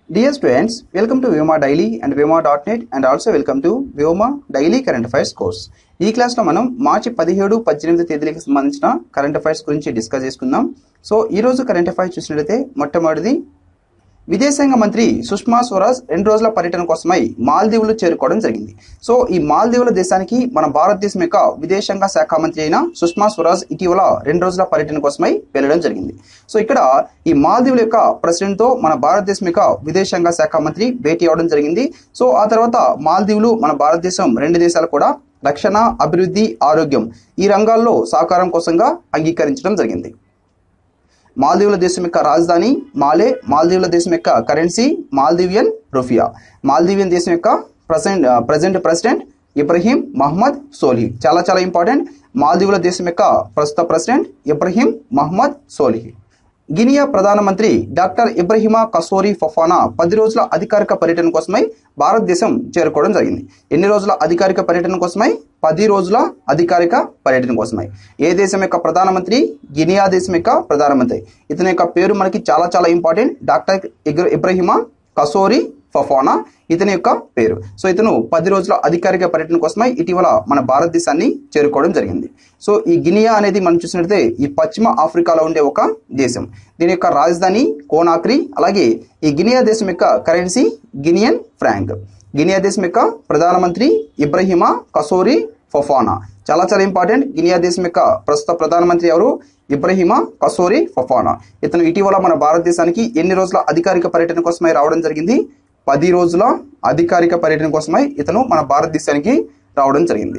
Dear students, welcome to Vyoma Daily and Vyoma.net and also welcome to Vyoma Daily Current Affairs course. ఈ క్లాస్లో మనం మార్చి పదిహేడు పద్దెనిమిది తేదీలకు సంబంధించిన కరెంట్ అఫైర్స్ గురించి డిస్కస్ చేసుకుందాం సో ఈ రోజు కరెంట్ అఫైర్స్ చూసినట్లయితే మొట్టమొదటిది విదేశాంగ మంత్రి సుష్మా స్వరాజ్ రెండు రోజుల పర్యటన కోసమై మాల్దీవులు చేరుకోవడం జరిగింది సో ఈ మాల్దీవుల దేశానికి మన భారతదేశం యొక్క విదేశాంగ శాఖ మంత్రి అయిన సుష్మా స్వరాజ్ ఇటీవల రెండు రోజుల పర్యటన కోసమై వెళ్ళడం జరిగింది సో ఇక్కడ ఈ మాల్దీవుల యొక్క ప్రెసిడెంట్ తో మన భారతదేశం యొక్క విదేశాంగ శాఖ మంత్రి భేటీ అవడం జరిగింది సో ఆ తర్వాత మాల్దీవులు మన భారతదేశం రెండు దేశాలు కూడా రక్షణ అభివృద్ధి ఆరోగ్యం ఈ రంగాల్లో సహకారం కోసంగా అంగీకరించడం జరిగింది మాల్దీవుల దేశం యొక్క రాజధాని మాలే మాల్దీవుల దేశం యొక్క కరెన్సీ మాల్దీవియన్ రూఫియా మాల్దీవియన్ దేశం యొక్క present present president Ibrahim Mohamed Solih చాలా చాలా ఇంపార్టెంట్ మాల్దీవుల దేశం యొక్క ప్రస్తుత ప్రెసిడెంట్ ఇబ్రహీం మహమ్మద్ సోలిహ్ గినియా ప్రధానమంత్రి డాక్టర్ ఇబ్రహిమా కసోరి ఫఫానా పది రోజుల అధికారిక పర్యటన కోసమై భారతదేశం చేరుకోవడం జరిగింది ఎన్ని రోజుల అధికారిక పర్యటన కోసమై పది రోజుల అధికారిక పర్యటన కోసమై ఏ దేశం యొక్క ప్రధానమంత్రి గినియా దేశం యొక్క ప్రధానమంత్రి ఇతని యొక్క పేరు మనకి చాలా చాలా ఇంపార్టెంట్ డాక్టర్ ఇగ్ర- ఇబ్రహిమా కసోరి ఫఫానా ఇతని యొక్క పేరు సో ఇతను పది రోజుల అధికారిక పర్యటన కోసమై ఇటీవల మన భారతదేశాన్ని చేరుకోవడం జరిగింది సో ఈ గినియా అనేది మనం చూసినట్లయితే ఈ పశ్చిమ ఆఫ్రికాలో ఉండే ఒక దేశం దీని యొక్క రాజధాని కోనాక్రి అలాగే ఈ గినియా దేశం యొక్క కరెన్సీ గినియన్ ఫ్రాంక్ గినియా దేశం యొక్క ప్రధానమంత్రి ఇబ్రహిమా కసోరి ఫొఫానా చాలా చాలా ఇంపార్టెంట్ గినియా దేశం యొక్క ప్రస్తుత ప్రధానమంత్రి ఎవరు ఇబ్రహిమా కసోరి ఫొఫానా ఇతను ఇటీవల మన భారతదేశానికి ఎన్ని రోజుల అధికారిక పర్యటన కోసమై రావడం జరిగింది పది రోజుల అధికారిక పర్యటన కోసమై ఇతను మన భారతదేశానికి రావడం జరిగింది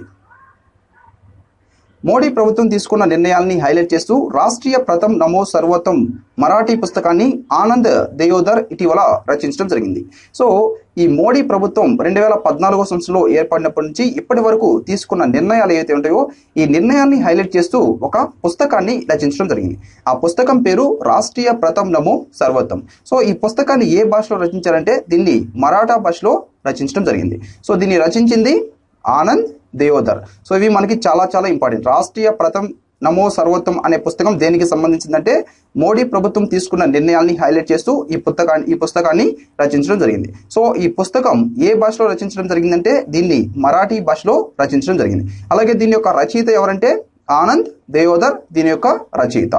మోడీ ప్రభుత్వం తీసుకున్న నిర్ణయాల్ని హైలైట్ చేస్తూ రాష్ట్రీయ ప్రథం నమో సర్వోత్తం మరాఠీ పుస్తకాన్ని ఆనంద్ దేయోదర్ ఇటీవల రచించడం జరిగింది సో ఈ మోడీ ప్రభుత్వం రెండు వేల పద్నాలుగో సంవత్సరంలో ఏర్పడినప్పటి నుంచి ఇప్పటి వరకు తీసుకున్న నిర్ణయాలు ఏవైతే ఉంటాయో ఈ నిర్ణయాల్ని హైలైట్ చేస్తూ ఒక పుస్తకాన్ని రచించడం జరిగింది ఆ పుస్తకం పేరు రాష్ట్రీయ ప్రథం నమో సర్వోత్తం సో ఈ పుస్తకాన్ని ఏ భాషలో రచించారంటే దీన్ని మరాఠా భాషలో రచించడం జరిగింది సో దీన్ని రచించింది ఆనంద్ దేయోదర్ సో ఇవి మనకి చాలా చాలా ఇంపార్టెంట్ రాష్ట్రీయ ప్రథం నమో సర్వోత్తం అనే పుస్తకం దేనికి సంబంధించిందంటే మోడీ ప్రభుత్వం తీసుకున్న నిర్ణయాల్ని హైలైట్ చేస్తూ ఈ పుస్తకాన్ని ఈ పుస్తకాన్ని రచించడం జరిగింది సో ఈ పుస్తకం ఏ భాషలో రచించడం జరిగిందంటే దీన్ని మరాఠీ భాషలో రచించడం జరిగింది అలాగే దీని యొక్క రచయిత ఎవరంటే ఆనంద్ దేయోదర్ దీని యొక్క రచయిత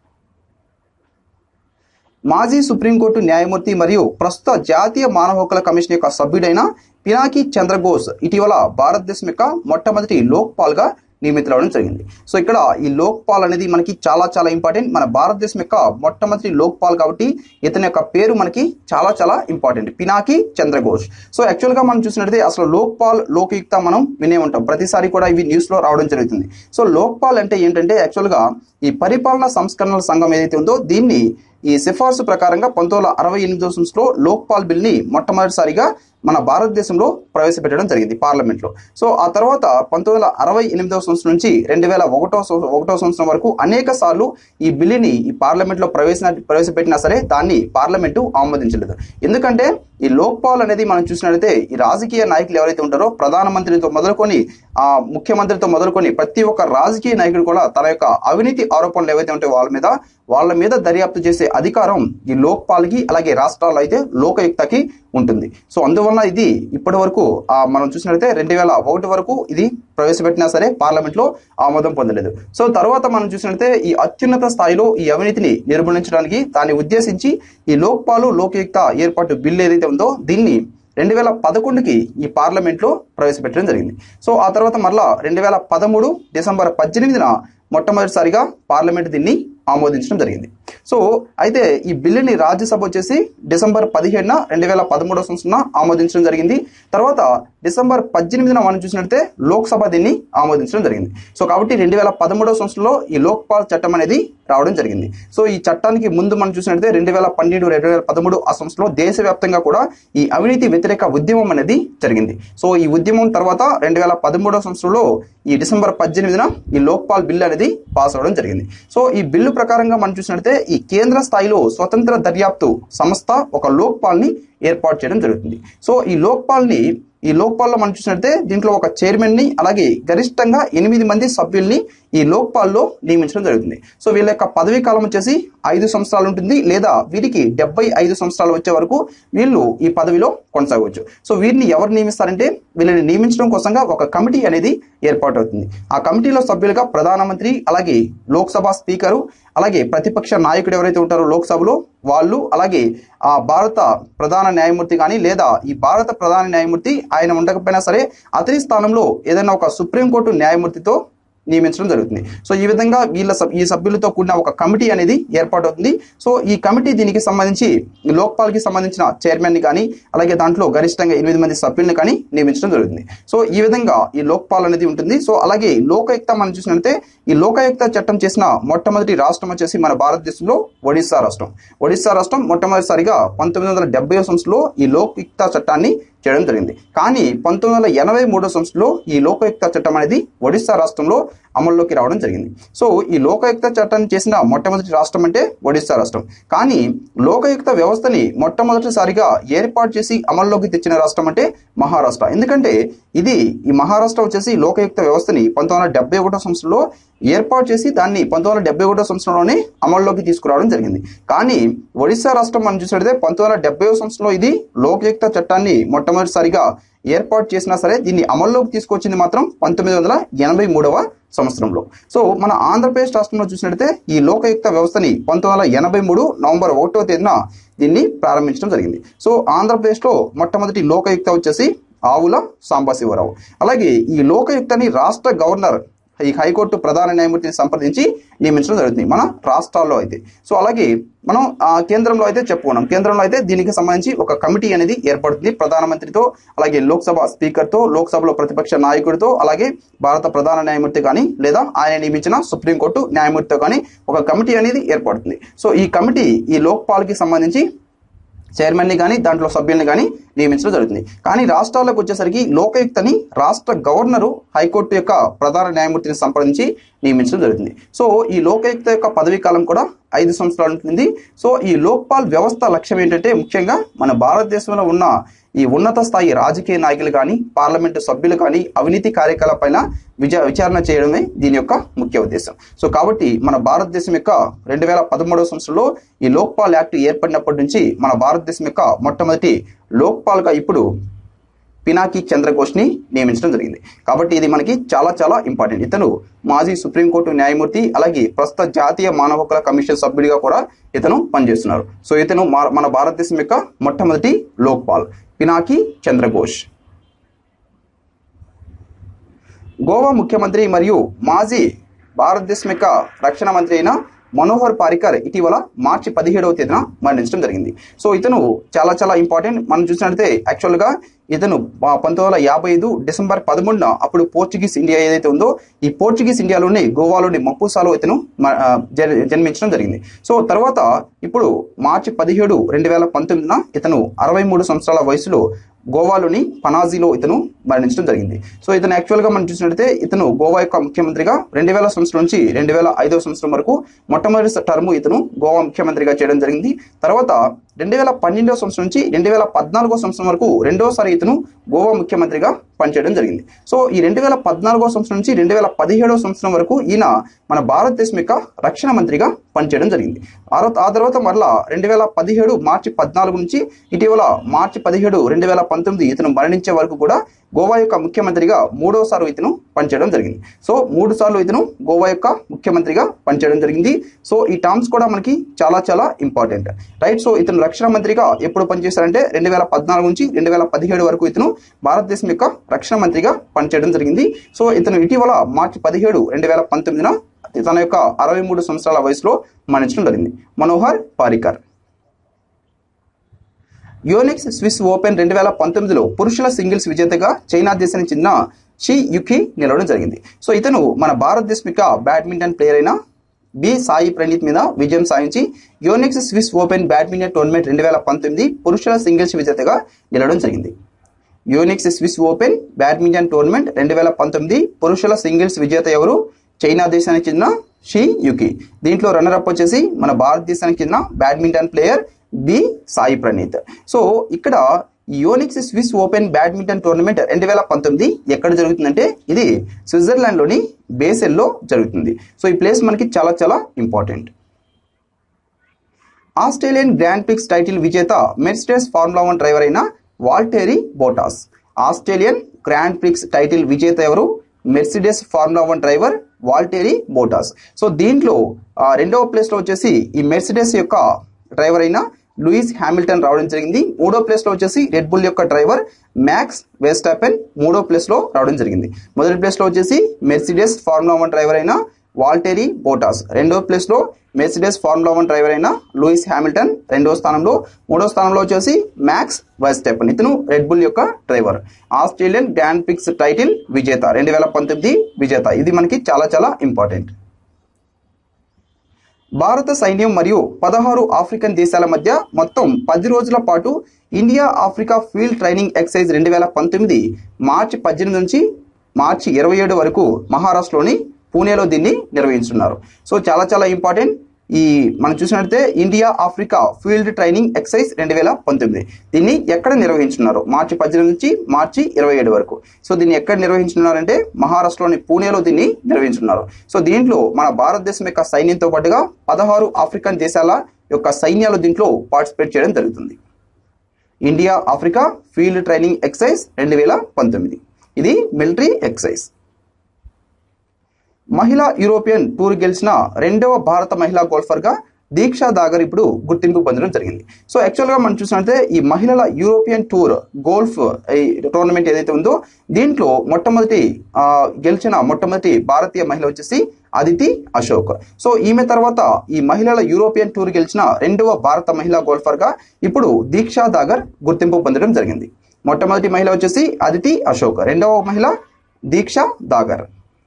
మాజీ సుప్రీంకోర్టు న్యాయమూర్తి మరియు ప్రస్తుత జాతీయ మానవ హక్కుల కమిషన్ యొక్క సభ్యుడైన పినాకి చంద్రబోస్ ఇటీవల భారతదేశం యొక్క మొట్టమొదటి లోక్పాల్ గా నియమితులవడం జరిగింది సో ఇక్కడ ఈ లోక్పాల్ అనేది మనకి చాలా చాలా ఇంపార్టెంట్ మన భారతదేశం యొక్క మొట్టమొదటి లోక్పాల్ కాబట్టి ఇతని యొక్క పేరు మనకి చాలా చాలా important Pinaki Chandra Ghosh so actual గా మనం చూసినట్లయితే అసలు లోక్పాల్ లోకయుక్త మనం వినే ఉంటాం ప్రతిసారి కూడా ఇవి న్యూస్ లో రావడం జరుగుతుంది సో లోక్పాల్ అంటే ఏంటంటే యాక్చువల్ గా ఈ పరిపాలనా సంస్కరణల సంఘం ఏదైతే ఉందో దీన్ని ఈ సిఫార్సు ప్రకారంగా పంతొమ్మిది వందల అరవై ఎనిమిదో సంవత్సరంలో లోక్పాల్ బిల్ ని మొట్టమొదటిసారిగా మన భారతదేశంలో ప్రవేశపెట్టడం జరిగింది పార్లమెంట్ లో సో ఆ తర్వాత పంతొమ్మిది వందల అరవై ఎనిమిదవ సంవత్సరం నుంచి రెండు వేల ఒకటో సంవ- ఒకటో సంవత్సరం వరకు అనేక సార్లు ఈ బిల్లుని ఈ పార్లమెంట్ లో ప్రవేశ ప్రవేశపెట్టినా సరే దాన్ని పార్లమెంటు ఆమోదించలేదు ఎందుకంటే ఈ లోక్పాల్ అనేది మనం చూసినట్లయితే ఈ రాజకీయ నాయకులు ఎవరైతే ఉంటారో ప్రధానమంత్రితో మొదలుకొని ఆ ముఖ్యమంత్రితో మొదలుకొని ప్రతి ఒక్క రాజకీయ నాయకుడు కూడా తన యొక్క అవినీతి ఆరోపణలు ఏవైతే ఉంటాయో వాళ్ళ మీద వాళ్ళ మీద దర్యాప్తు చేసే అధికారం ఈ లోక్పాల్కి అలాగే రాష్ట్రాల్లో అయితే లోకయుక్తకి ఉంటుంది సో అందువల్ల ఇది ఇప్పటి వరకు ఆ, మనం చూసినట్లయితే రెండు వేల ఒకటి వరకు ఇది ప్రవేశపెట్టినా సరే పార్లమెంట్ లో ఆమోదం పొందలేదు సో తర్వాత మనం చూసినట్లయితే ఈ అత్యున్నత స్థాయిలో ఈ అవినీతిని నిర్మూలించడానికి దాన్ని ఉద్దేశించి ఈ లోక్పాలు లోకయుక్త ఏర్పాటు బిల్ ఏదైతే ఉందో దీన్ని రెండు వేల పదకొండుకి ఈ పార్లమెంట్ లో ప్రవేశపెట్టడం జరిగింది సో ఆ తర్వాత మరలా రెండు వేల పదమూడు డిసెంబర్ పద్దెనిమిదిన మొట్టమొదటిసారిగా పార్లమెంట్ దీన్ని ఆమోదించడం జరిగింది సో అయితే ఈ బిల్లుని రాజ్యసభ వచ్చేసి డిసెంబర్ పదిహేడున రెండు వేల పదమూడవ సంవత్సరం ఆమోదించడం జరిగింది తర్వాత డిసెంబర్ పద్దెనిమిదిన మనం చూసినట్లయితే లోక్సభ దీన్ని ఆమోదించడం జరిగింది సో కాబట్టి రెండు వేల పదమూడవ సంవత్సరంలో ఈ లోక్పాల్ చట్టం అనేది రావడం జరిగింది సో ఈ చట్టానికి ముందు మనం చూసినట్లయితే రెండు వేల పన్నెండు రెండు వేల పదమూడు ఆ సంవత్సరంలో దేశవ్యాప్తంగా కూడా ఈ అవినీతి వ్యతిరేక ఉద్యమం అనేది జరిగింది సో ఈ ఉద్యమం తర్వాత రెండు వేల పదమూడవ సంవత్సరంలో ఈ డిసెంబర్ పద్దెనిమిదిన ఈ లోక్పాల్ బిల్ అనేది పాస్ అవడం జరిగింది సో ఈ బిల్లు ప్రకారంగా మనం చూసినట్లయితే ఈ కేంద్ర స్థాయిలో స్వతంత్ర దర్యాప్తు సంస్థ ఒక లోక్పాల్ ని ఏర్పాటు చేయడం జరుగుతుంది సో ఈ లోక్పాల్ ని ఈ లోక్పాల్లో మనం చూసినట్లయితే దీంట్లో ఒక చైర్మన్ ని అలాగే గరిష్టంగా ఎనిమిది మంది సభ్యుల్ని ఈ లోక్పాల్లో నియమించడం జరుగుతుంది సో వీళ్ళ యొక్క పదవీ కాలం వచ్చేసి ఐదు సంవత్సరాలు ఉంటుంది లేదా వీరికి డెబ్బై ఐదు సంవత్సరాలు వచ్చే వరకు వీళ్ళు ఈ పదవిలో కొనసాగవచ్చు సో వీరిని ఎవరు నియమిస్తారంటే వీళ్ళని నియమించడం కోసంగా ఒక కమిటీ అనేది ఏర్పాటు అవుతుంది ఆ కమిటీలో సభ్యులుగా ప్రధానమంత్రి అలాగే లోక్సభ స్పీకరు అలాగే ప్రతిపక్ష నాయకుడు ఎవరైతే ఉంటారో లోక్సభలో వాళ్ళు అలాగే ఆ భారత ప్రధాన న్యాయమూర్తి కానీ లేదా ఈ భారత ప్రధాన న్యాయమూర్తి ఆయన ఉండకపోయినా సరే అతని స్థానంలో ఏదైనా ఒక సుప్రీంకోర్టు న్యాయమూర్తితో నియమించడం జరుగుతుంది సో ఈ విధంగా వీళ్ళ సబ్- ఈ సభ్యులతో కూడిన ఒక కమిటీ అనేది ఏర్పాటవుతుంది సో ఈ కమిటీ దీనికి సంబంధించి ఈ లోక్పాల్కి సంబంధించిన చైర్మన్ని కానీ అలాగే దాంట్లో గరిష్టంగా ఎనిమిది మంది సభ్యుల్ని కానీ నియమించడం జరుగుతుంది సో ఈ విధంగా ఈ లోక్పాల్ అనేది ఉంటుంది సో అలాగే లోకాయుక్త మనం చూసినట్లయితే ఈ లోకాయుక్త చట్టం చేసిన మొట్టమొదటి రాష్ట్రం వచ్చేసి మన భారతదేశంలో ఒడిస్సా రాష్ట్రం ఒడిస్సా రాష్ట్రం మొట్టమొదటిసారిగా పంతొమ్మిది వందల డెబ్బై సంవత్సరంలో ఈ లోకయుక్త చట్టాన్ని చేయడం జరిగింది కానీ పంతొమ్మిది వందల ఎనభై మూడో సంవత్సరంలో ఈ లోకయుక్త చట్టం అనేది ఒడిస్సా రాష్ట్రంలో అమల్లోకి రావడం జరిగింది సో ఈ లోకయుక్త చట్టాన్ని చేసిన మొట్టమొదటి రాష్ట్రం అంటే ఒడిస్సా రాష్ట్రం కానీ లోకయుక్త వ్యవస్థని మొట్టమొదటిసారిగా ఏర్పాటు చేసి అమల్లోకి తెచ్చిన రాష్ట్రం అంటే మహారాష్ట్ర ఎందుకంటే ఇది ఈ మహారాష్ట్ర వచ్చేసి లోకయుక్త వ్యవస్థని పంతొమ్మిది వందల డెబ్బై ఒకటో సంవత్సరంలో ఏర్పాటు చేసి దాన్ని పంతొమ్మిది వందల డెబ్బై ఒకటో సంవత్సరంలోనే అమల్లోకి తీసుకురావడం జరిగింది కానీ ఒడిశా రాష్ట్రం మనం చూసినట్లయితే పంతొమ్మిది వందల డెబ్బై సంవత్సరంలో ఇది లోకయుక్త చట్టాన్ని మొట్టమొదటిసారిగా ఏర్పాటు చేసినా సరే దీన్ని అమల్లోకి తీసుకొచ్చింది మాత్రం పంతొమ్మిది వందల ఎనభై మూడవ సంవత్సరంలో సో మన ఆంధ్రప్రదేశ్ రాష్ట్రంలో చూసినట్లయితే ఈ లోకయుక్త వ్యవస్థని పంతొమ్మిది వందల ఎనభై మూడు నవంబర్ ఒకటో తేదీన దీన్ని ప్రారంభించడం జరిగింది సో ఆంధ్రప్రదేశ్లో మొట్టమొదటి లోకయుక్త వచ్చేసి ఆవుల సాంబశివరావు అలాగే ఈ లోకయుక్తని రాష్ట్ర గవర్నర్ ఈ హైకోర్టు ప్రధాన న్యాయమూర్తిని సంప్రదించి నియమించడం జరుగుతుంది మన రాష్ట్రాల్లో అయితే సో అలాగే మనం ఆ కేంద్రంలో అయితే చెప్పుకున్నాం కేంద్రంలో అయితే దీనికి సంబంధించి ఒక కమిటీ అనేది ఏర్పడుతుంది ప్రధానమంత్రితో అలాగే లోక్సభ స్పీకర్తో లోక్సభలో ప్రతిపక్ష నాయకుడితో అలాగే భారత ప్రధాన న్యాయమూర్తి కానీ లేదా ఆయన నియమించిన సుప్రీంకోర్టు న్యాయమూర్తితో కానీ ఒక కమిటీ అనేది ఏర్పడుతుంది సో ఈ కమిటీ ఈ లోక్పాల్కి సంబంధించి చైర్మన్ని కానీ దాంట్లో సభ్యుల్ని కానీ నియమించడం జరుగుతుంది కానీ రాష్ట్రాలకు వచ్చేసరికి లోకయుక్తని రాష్ట్ర గవర్నరు హైకోర్టు యొక్క ప్రధాన న్యాయమూర్తిని సంప్రదించి నియమించడం జరుగుతుంది సో ఈ లోకయుక్త యొక్క పదవీ కాలం కూడా ఐదు సంవత్సరాలు ఉంటుంది సో ఈ లోక్పాల్ వ్యవస్థ లక్ష్యం ఏంటంటే ముఖ్యంగా మన భారతదేశంలో ఉన్న ఈ ఉన్నత స్థాయి రాజకీయ నాయకులు కానీ పార్లమెంటు సభ్యులు కానీ అవినీతి కార్యకలాపాలపైన విచ విచారణ చేయడమే దీని యొక్క ముఖ్య ఉద్దేశం సో కాబట్టి మన భారతదేశం యొక్క రెండు వేల పదమూడవ సంవత్సరంలో ఈ లోక్పాల్ యాక్ట్ ఏర్పడినప్పటి నుంచి మన భారతదేశం యొక్క మొట్టమొదటి లోక్పాల్గా ఇప్పుడు పినాకి చంద్రఘోష్ని నియమించడం జరిగింది కాబట్టి ఇది మనకి చాలా చాలా ఇంపార్టెంట్ ఇతను మాజీ సుప్రీంకోర్టు న్యాయమూర్తి అలాగే ప్రస్తుత జాతీయ మానవ హక్కుల కమిషన్ సభ్యుడిగా కూడా ఇతను పనిచేస్తున్నారు సో ఇతను మా- మన భారతదేశం యొక్క మొట్టమొదటి లోక్పాల్ పినాకి చంద్రఘోష్ గోవా ముఖ్యమంత్రి మరియు మాజీ భారతదేశం యొక్క రక్షణ మంత్రి అయిన మనోహర్ పారికర్ ఇటీవల మార్చి పదిహేడవ తేదీన మరణించడం జరిగింది సో ఇతను చాలా చాలా ఇంపార్టెంట్ మనం చూసినట్లయితే యాక్చువల్గా ఇతను ఆ, పంతొమ్మిది వందల యాభై ఐదు డిసెంబర్ పదమూడున అప్పుడు పోర్చుగీస్ ఇండియా ఏదైతే ఉందో ఈ పోర్చుగీస్ ఇండియాలోని గోవాలోని మప్పుసాలో ఇతను మ- ఆ, జ- జన్మించడం జరిగింది సో తర్వాత ఇప్పుడు మార్చి పదిహేడు రెండు వేల పంతొమ్మిదిన ఇతను అరవై మూడు సంవత్సరాల వయసులో గోవాలోని పనాజీలో ఇతను మరణించడం జరిగింది సో ఇతను యాక్చువల్గా మనం చూసినట్లయితే ఇతను గోవా యొక్క ముఖ్యమంత్రిగా రెండు వేల సంవత్సరం నుంచి రెండు వేల ఐదవ సంవత్సరం వరకు మొట్టమొదటి టర్మ్ ఇతను గోవా ముఖ్యమంత్రిగా చేయడం జరిగింది తర్వాత రెండు వేల పన్నెండవ సంవత్సరం నుంచి రెండు వేల పద్నాలుగో సంవత్సరం వరకు రెండోసారి ఇతను గోవా ముఖ్యమంత్రిగా పనిచేయడం జరిగింది సో ఈ రెండు వేల పద్నాలుగో సంవత్సరం నుంచి రెండు వేల పదిహేడవ సంవత్సరం వరకు ఈయన మన భారతదేశం యొక్క రక్షణ మంత్రిగా పనిచేయడం జరిగింది ఆ తర్వాత ఆ తర్వాత మరలా రెండు వేల పదిహేడు మార్చి పద్నాలుగు నుంచి ఇటీవల మార్చి పదిహేడు రెండు వేల పంతొమ్మిది ఇతను మరణించే వరకు కూడా గోవా యొక్క ముఖ్యమంత్రిగా మూడోసారి ఇతను పనిచేయడం జరిగింది సో మూడు సార్లు ఇతను గోవా యొక్క ముఖ్యమంత్రిగా పనిచేయడం జరిగింది సో ఈ టర్మ్స్ కూడా మనకి చాలా చాలా ఇంపార్టెంట్ రైట్ సో ఇతను రక్షణ మంత్రిగా ఎప్పుడు పనిచేశారంటే రెండు వేల పద్నాలుగు నుంచి రెండు వేల పదిహేడు వరకు ఇతను భారతదేశం యొక్క రక్షణ మంత్రిగా పనిచేయడం జరిగింది సో ఇతను ఇటీవల మార్చి పదిహేడు రెండు వేల పంతొమ్మిదిన తన యొక్క అరవై మూడు సంవత్సరాల వయసులో మరణించడం జరిగింది Manohar Parrikar Yonex Swiss Open రెండు వేల పంతొమ్మిదిలో పురుషుల సింగిల్స్ విజేతగా చైనా దేశానికి చెందిన షీ యుకి నిలవడం జరిగింది సో ఇతను మన భారతదేశం యొక్క బ్యాడ్మింటన్ ప్లేయర్ అయిన బి సాయి ప్రణీత్ మీద విజయం సాధించి Yonex Swiss Open badminton tournament రెండు వేల పంతొమ్మిది పురుషుల సింగిల్స్ విజేతగా నిలవడం జరిగింది Yonex Swiss Open badminton tournament రెండు వేల పంతొమ్మిది పురుషుల సింగిల్స్ విజేత ఎవరు చైనా దేశానికి చెందిన షీ యుకి దీంట్లో రన్నర్ అప్ వచ్చేసి మన భారతదేశానికి చెందిన badminton player B Sai Praneeth so ఇక్కడ Yonex Swiss Open badminton tournament రెండు వేల పంతొమ్మిది ఎక్కడ జరుగుతుందంటే ఇది స్విట్జర్లాండ్లోని బేసెల్లో జరుగుతుంది సో ఈ ప్లేస్ మనకి చాలా చాలా important Australian Grand Prix title విజేత మెర్సిడెస్ ఫార్ములా వన్ డ్రైవర్ అయిన Valtteri Bottas Australian Grand Prix title విజేత ఎవరు Mercedes Formula One driver Valtteri Bottas so దీంట్లో ఆ, రెండవ ప్లేస్లో వచ్చేసి ఈ మెర్సిడెస్ యొక్క డ్రైవర్ అయిన లూయిస్ హ్యామిల్టన్ రావడం జరిగింది మూడో ప్లేస్లో వచ్చేసి రెడ్ బుల్ యొక్క డ్రైవర్ మ్యాక్స్ వెస్టాపెన్ మూడో ప్లేస్లో రావడం జరిగింది మొదటి ప్లేస్లో వచ్చేసి మెర్సిడెస్ ఫార్ములా వన్ డ్రైవర్ అయిన వాల్టెరీ బోటాస్ రెండో ప్లేస్లో మెర్సిడెస్ ఫార్ములా వన్ డ్రైవర్ అయిన లూయిస్ హ్యామిల్టన్ రెండో స్థానంలో మూడో స్థానంలో వచ్చేసి మ్యాక్స్ వెస్టెపన్ ఇతను రెడ్ బుల్ యొక్క driver Australian Grand Prix title విజేత రెండు వేల పంతొమ్మిది విజేత ఇది మనకి చాలా చాలా ఇంపార్టెంట్ భారత సైన్యం మరియు పదహారు ఆఫ్రికన్ దేశాల మధ్య మొత్తం పది రోజుల పాటు India Africa field training exercise రెండు వేల పంతొమ్మిది మార్చి పద్దెనిమిది నుంచి మార్చి ఇరవై ఏడు వరకు మహారాష్ట్రలోని పూణేలో దీన్ని నిర్వహించున్నారు సో చాలా చాలా ఇంపార్టెంట్ ఈ మనం చూసినట్లయితే India Africa field training exercise రెండు వేల పంతొమ్మిది దీన్ని ఎక్కడ నిర్వహించున్నారు మార్చి పద్దెనిమిది నుంచి మార్చి ఇరవై ఏడు వరకు సో దీన్ని ఎక్కడ నిర్వహించున్నారంటే మహారాష్ట్రలోని పూణేలో దీన్ని నిర్వహించున్నారు సో దీంట్లో మన భారతదేశం యొక్క సైన్యంతో పాటుగా పదహారు ఆఫ్రికన్ దేశాల యొక్క సైన్యాలు దీంట్లో పార్టిసిపేట్ చేయడం జరుగుతుంది India Africa field training exercise రెండు వేల పంతొమ్మిది ఇది మిలిటరీ ఎక్సైజ్ మహిళా యూరోపియన్ టూర్ గెలిచిన రెండవ భారత మహిళా గోల్ఫర్గా దీక్షా దాగర్ ఇప్పుడు గుర్తింపు పొందడం జరిగింది సో యాక్చువల్గా మనం చూసినట్లయితే ఈ మహిళల యూరోపియన్ టూర్ గోల్ఫ్ ఈ టోర్నమెంట్ ఏదైతే ఉందో దీంట్లో మొట్టమొదటి ఆ, గెలిచిన మొట్టమొదటి భారతీయ మహిళ వచ్చేసి అదితి అశోక్ సో ఈమె తర్వాత ఈ మహిళల యూరోపియన్ టూర్ గెలిచిన రెండవ భారత మహిళా గోల్ఫర్గా ఇప్పుడు దీక్షా దాగర్ గుర్తింపు పొందడం జరిగింది మొట్టమొదటి మహిళ వచ్చేసి అదితి అశోక్ రెండవ మహిళ దీక్షా దాగర్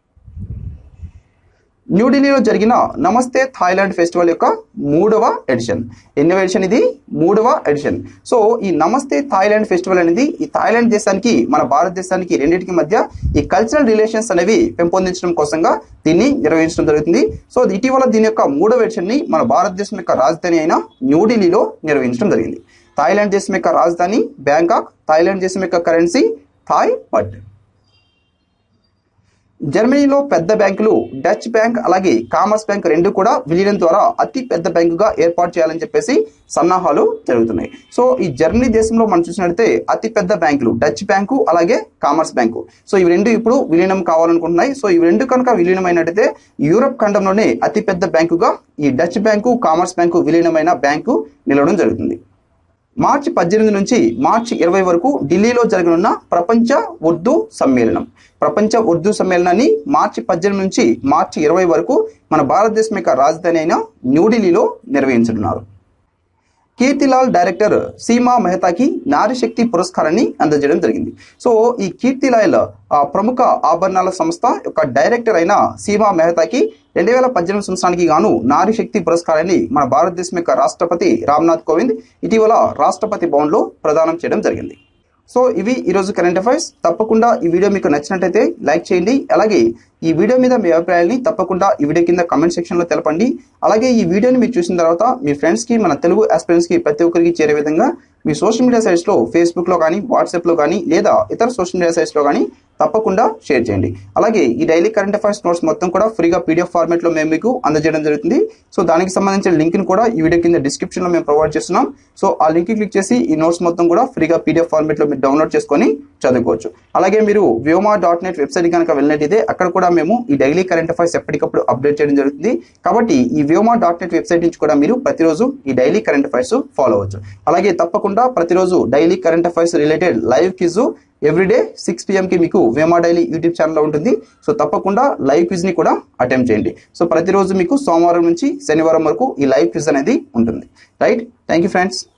న్యూఢిల్లీలో జరిగిన నమస్తే థాయిలాండ్ ఫెస్టివల్ యొక్క మూడవ ఎడిషన్ ఎన్నవ ఎడిషన్ ఇది మూడవ ఎడిషన్ సో ఈ నమస్తే థాయిలాండ్ ఫెస్టివల్ అనేది ఈ థాయిలాండ్ దేశానికి మన భారతదేశానికి రెండింటికి మధ్య ఈ కల్చరల్ రిలేషన్స్ అనేవి పెంపొందించడం కోసంగా దీన్ని నిర్వహించడం జరుగుతుంది సో ఇటీవల దీని యొక్క మూడవ ఎడిషన్ ని మన భారతదేశం యొక్క రాజధాని అయిన న్యూఢిల్లీలో నిర్వహించడం జరిగింది థాయిలాండ్ దేశం యొక్క రాజధాని బ్యాంకాక్ థాయిలాండ్ దేశం యొక్క కరెన్సీ థాయ్ పట్ జర్మనీలో పెద్ద బ్యాంకులు డచ్ బ్యాంక్ అలాగే కామర్స్ బ్యాంక్ రెండు కూడా విలీనం ద్వారా అతి పెద్ద బ్యాంకుగా ఏర్పాటు చేయాలని చెప్పేసి సన్నాహాలు జరుగుతున్నాయి సో ఈ జర్మనీ దేశంలో మనం చూసినట్లయితే అతి పెద్ద బ్యాంకులు డచ్ బ్యాంకు అలాగే కామర్స్ బ్యాంకు సో ఇవి రెండు ఇప్పుడు విలీనం కావాలనుకుంటున్నాయి సో ఇవి రెండు కనుక విలీనమైనట్టయితే యూరప్ ఖండంలోనే అతి పెద్ద బ్యాంకుగా ఈ డచ్ బ్యాంకు కామర్స్ బ్యాంకు విలీనమైన బ్యాంకు నిలవడం జరుగుతుంది మార్చి పద్దెనిమిది నుంచి మార్చి ఇరవై వరకు ఢిల్లీలో జరగనున్న ప్రపంచ ఉర్దూ సమ్మేళనం ప్రపంచ ఉర్దూ సమ్మేళనాన్ని మార్చి పద్దెనిమిది నుంచి మార్చి ఇరవై వరకు మన భారతదేశం యొక్క రాజధాని అయిన న్యూఢిల్లీలో నిర్వహించనున్నారు కీర్తిలాల్ డైరెక్టర్ సీమా మెహతాకి నారీ శక్తి పురస్కారాన్ని అందజేయడం జరిగింది సో ఈ కీర్తిలాల్ ఆ, ప్రముఖ ఆభరణాల సంస్థ యొక్క డైరెక్టర్ అయిన సీమా మెహతాకి రెండు వేల పద్దెనిమిది సంవత్సరానికి గాను నారీ శక్తి పురస్కారాన్ని మన భారతదేశం యొక్క రాష్ట్రపతి రామ్నాథ్ కోవింద్ ఇటీవల రాష్ట్రపతి భవన్లో ప్రదానం చేయడం జరిగింది సో ఇవి ఈరోజు కరెంట్ అఫైర్స్ తప్పకుండా ఈ వీడియో మీకు నచ్చినట్టయితే లైక్ చేయండి అలాగే ఈ వీడియో మీద మీ అభిప్రాయాన్ని తప్పకుండా ఈ వీడియో కింద కమెంట్ సెక్షన్లో తెలపండి అలాగే ఈ వీడియోని మీరు చూసిన తర్వాత మీ ఫ్రెండ్స్కి మన తెలుగు ఆస్పిరెంట్స్కి ప్రతి ఒక్కరికి చేరే విధంగా మీ సోషల్ మీడియా సైట్స్లో ఫేస్బుక్లో కానీ వాట్సాప్లో కానీ లేదా ఇతర సోషల్ మీడియా సైట్స్లో కానీ తప్పకుండా షేర్ చేయండి అలాగే ఈ డైలీ కరెంట్ అఫైర్స్ నోట్స్ మొత్తం కూడా ఫ్రీగా పీడిఎఫ్ ఫార్మాట్లో మేము మీకు అందజేయడం జరుగుతుంది సో దానికి సంబంధించిన లింక్ని కూడా ఈ వీడియో కింద డిస్క్రిప్షన్లో మేము ప్రొవైడ్ చేస్తున్నాం సో ఆ లింక్ క్లిక్ చేసి ఈ నోట్స్ మొత్తం కూడా ఫ్రీగా పీడిఎఫ్ ఫార్మాట్లో మీరు డౌన్లోడ్ చేసుకొని చదువుకోవచ్చు అలాగే మీరు వ్యోమా డాట్ నెట్ వెబ్సైట్ కనుక వెళ్ళినట్టయితే అక్కడ కూడా మేము ఈ డైలీ కరెంట్ అఫైర్స్ ఎప్పటికప్పుడు అప్డేట్ చేయడం జరుగుతుంది కాబట్టి ఈ వ్యోమా డాట్ నెట్ వెబ్సైట్ నుంచి కూడా మీరు ప్రతిరోజు ఈ డైలీ కరెంట్ అఫైర్స్ ఫాలో అవ్వచ్చు అలాగే తప్పకుండా ప్రతిరోజు daily current affairs related live quiz everyday six కి మీకు వేమా డైలీ యూట్యూబ్ ఛానల్లో ఉంటుంది సో తప్పకుండా లైవ్ క్విజ్ ని కూడా అటెంప్ట్ చేయండి సో ప్రతిరోజు మీకు సోమవారం నుంచి శనివారం వరకు ఈ లైవ్ క్విజ్ అనేది ఉంటుంది రైట్ థ్యాంక్ యూ ఫ్రెండ్స్